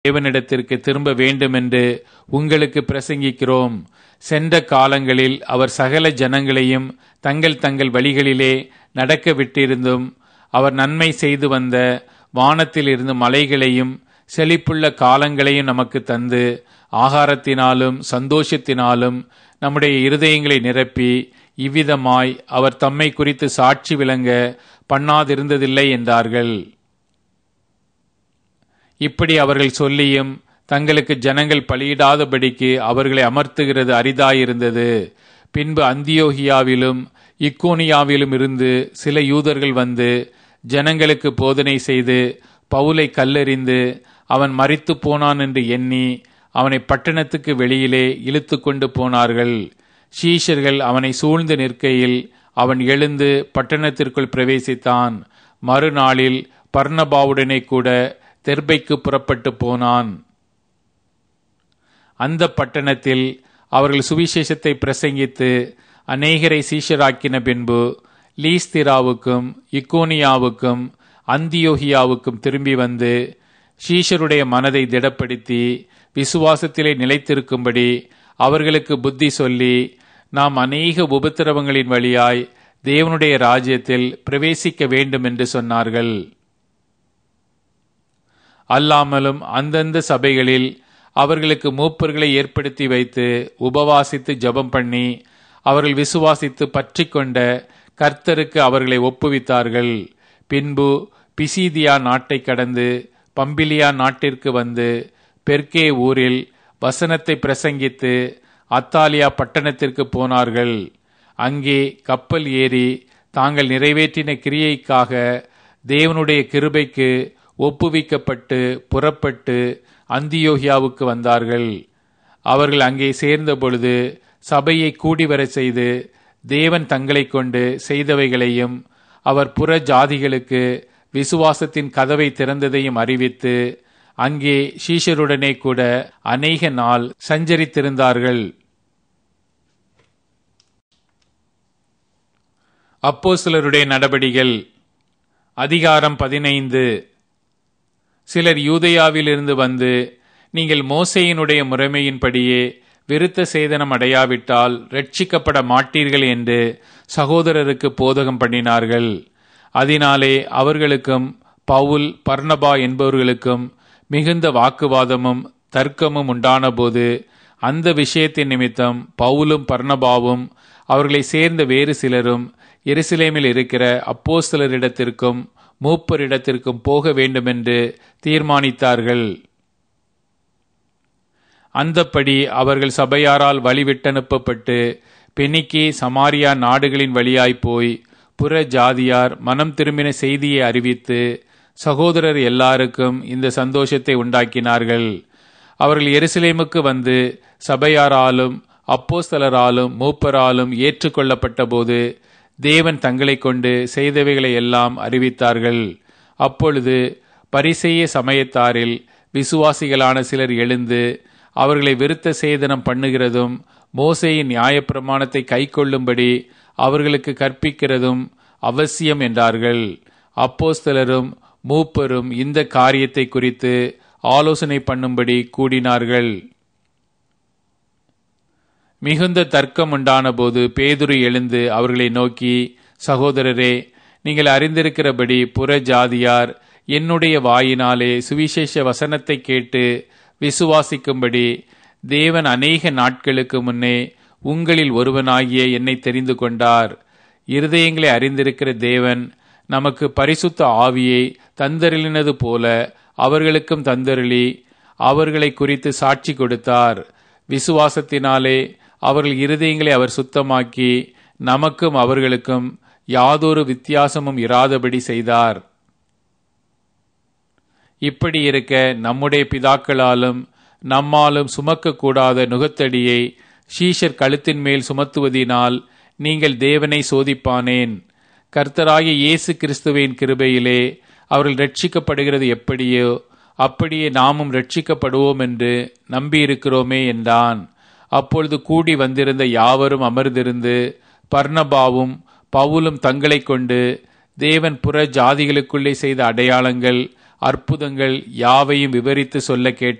தேவனிடத்திற்கு திரும்ப வேண்டுமென்று உங்களுக்கு பிரசங்கிக்கிறோம் சென்ற காலங்களில் அவர் சகல ஜனங்களையும் தங்கள் தங்கள் வழிகளிலே நடக்க விட்டிருந்தும் அவர் நன்மை செய்து வந்த வானத்திலிருந்து மலைகளையும் செழிப்புள்ள காலங்களையும் நமக்கு தந்து ஆகாரத்தினாலும் சந்தோஷத்தினாலும் நம்முடைய இருதயங்களை நிரப்பி இவ்விதமாய் அவர் தம்மை குறித்து சாட்சி விளங்க பண்ணாதிருந்ததில்லை என்றார்கள் இப்படி அவர்கள் சொல்லியும் தங்களுக்கு ஜனங்கள் பலியிடாதபடிக்கு அவர்களை அமர்த்துகிறது அரிதாயிருந்தது பின்பு அந்தியோகியாவிலும் இக்கோனியாவிலும் இருந்து சில யூதர்கள் வந்து ஜனங்களுக்கு போதனை செய்து பவுலை கல்லெறிந்து அவன் மறித்து போனான் என்று எண்ணி அவனை பட்டணத்துக்கு வெளியிலே இழுத்து கொண்டு போனார்கள் ஷீஷர்கள் அவனை சூழ்ந்து நிற்கையில் அவன் எழுந்து பட்டணத்திற்குள் பிரவேசித்தான் மறுநாளில் பர்ணபாவுடனே கூட தெர்பைக்கு புறப்பட்டு போனான் அந்த பட்டணத்தில் அவர்கள் சுவிசேஷத்தை பிரசங்கித்து அநேகரை சீஷராக்கின பின்பு லீஸ்திராவுக்கும் இக்கோனியாவுக்கும் அந்தியோகியாவுக்கும் திரும்பி வந்து ஷீஷருடைய மனதை திடப்படுத்தி விசுவாசத்திலே நிலைத்திருக்கும்படி அவர்களுக்கு புத்தி சொல்லி நாம் அநேக உபத்திரவங்களின் வழியாய் தேவனுடைய ராஜ்யத்தில் பிரவேசிக்க வேண்டும் என்று சொன்னார்கள் அல்லாமலும் அந்தந்த சபைகளில் அவர்களுக்கு மூப்பர்களை ஏற்படுத்தி வைத்து உபவாசித்து ஜபம் பண்ணி அவர்கள் விசுவாசித்து பற்றி கொண்ட கர்த்தருக்கு அவர்களை ஒப்புவித்தார்கள் பின்பு பிசீதியா நாட்டை கடந்து பம்பிலியா நாட்டிற்கு வந்து பெர்கே ஊரில் வசனத்தை பிரசங்கித்து அத்தாலியா பட்டணத்திற்கு போனார்கள் அங்கே கப்பல் ஏறி தாங்கள் நிறைவேற்றின கிரியைக்காக தேவனுடைய கிருபைக்கு ஒப்புவிக்கப்பட்டு புறப்பட்டு அந்தியோகியாவுக்கு வந்தார்கள் அவர்கள் அங்கே சேர்ந்த பொழுது சபையை கூடி வர செய்து தேவன் தங்களை கொண்டு செய்தவைகளையும் அவர் புற ஜாதிகளுக்கு விசுவாசத்தின் கதவை திறந்ததையும் அறிவித்து அங்கே ஷீஷருடனே கூட அநேக நாள் சஞ்சரித்திருந்தார்கள் அப்போ சிலருடைய நடபடிகள் அதிகாரம் பதினைந்து சிலர் யூதயாவிலிருந்து வந்து நீங்கள் மோசையினுடைய முறைமையின்படியே விருத்த சேதனம் அடையாவிட்டால் ரட்சிக்கப்பட மாட்டீர்கள் என்று சகோதரருக்கு போதகம் பண்ணினார்கள் அதனாலே அவர்களுக்கும் பவுல் பர்ணபா என்பவர்களுக்கும் மிகுந்த வாக்குவாதமும் தர்க்கமும் உண்டானபோது அந்த விஷயத்தின் நிமித்தம் பவுலும் பர்ணபாவும் அவர்களை சேர்ந்த வேறு சிலரும் எருசலேமில் இருக்கிற அப்போஸ்தலரிடத்திற்கும் மூப்பரிடத்திற்கும் போக வேண்டுமென்று தீர்மானித்தார்கள் அந்தப்படி அவர்கள் சபையாரால் வழிவிட்டனுப்பப்பட்டு பெனிக்கே சமாரியா நாடுகளின் வழியாய் போய் புற ஜாதியார் மனம் திரும்பின செய்தியை அறிவித்து சகோதரர் எல்லாருக்கும் இந்த சந்தோஷத்தை உண்டாக்கினார்கள் அவர்கள் எருசலேமுக்கு வந்து சபையாராலும் அப்போஸ்தலராலும் மூப்பராலும் ஏற்றுக்கொள்ளப்பட்ட போது தேவன் தங்களை கொண்டு செய்தவைகளை எல்லாம் அறிவித்தார்கள் அப்பொழுது பரிசெய்ய சமயத்தாரில் விசுவாசிகளான சிலர் எழுந்து அவர்களை விருத்த சேதனம் பண்ணுகிறதும் மோசையின் நியாயப்பிரமாணத்தை கைக்கொள்ளும்படி அவர்களுக்கு கற்பிக்கிறதும் அவசியம் என்றார்கள் அப்போஸ்தலரும் மூப்பரும் இந்த காரியத்தை குறித்து ஆலோசனை பண்ணும்படி கூடினார்கள் மிகுந்த தர்க்கம் உண்டான போது பேதுரு எழுந்து அவர்களை நோக்கி சகோதரரே நீங்கள் அறிந்திருக்கிறபடி புற ஜாதியார் என்னுடைய வாயினாலே சுவிசேஷ வசனத்தை கேட்டு விசுவாசிக்கும்படி தேவன் அநேக நாட்களுக்கு முன்னே உங்களில் ஒருவனாகிய என்னை தெரிந்து கொண்டார் இருதயங்களை அறிந்திருக்கிற தேவன் நமக்கு பரிசுத்த ஆவியை தந்தருளினது போல அவர்களுக்கும் தந்தருளி அவர்களை குறித்து சாட்சி கொடுத்தார் விசுவாசத்தினாலே அவர்கள் இருதயங்களை அவர் சுத்தமாக்கி நமக்கும் அவர்களுக்கும் யாதொரு வித்தியாசமும் இராதபடி செய்தார் இப்படி இருக்க நம்முடைய பிதாக்களாலும் நம்மாலும் சுமக்கக்கூடாத நுகத்தடியை ஷீஷர் கழுத்தின் மேல் சுமத்துவதினால் நீங்கள் தேவனை சோதிப்பானேன் கர்த்தராகிய இயேசு கிறிஸ்துவின் கிருபையிலே அவர்கள் ரட்சிக்கப்படுகிறது எப்படியோ அப்படியே நாமும் ரட்சிக்கப்படுவோம் என்று நம்பியிருக்கிறோமே என்றான் அப்பொழுது கூடி வந்திருந்த யாவரும் அமர்ந்திருந்து பர்ணபாவும் பவுலும் தங்களை கொண்டு தேவன் புற ஜாதிகளுக்குள்ளே செய்த அடையாளங்கள் அற்புதங்கள் யாவையும் விவரித்து சொல்ல கேட்ட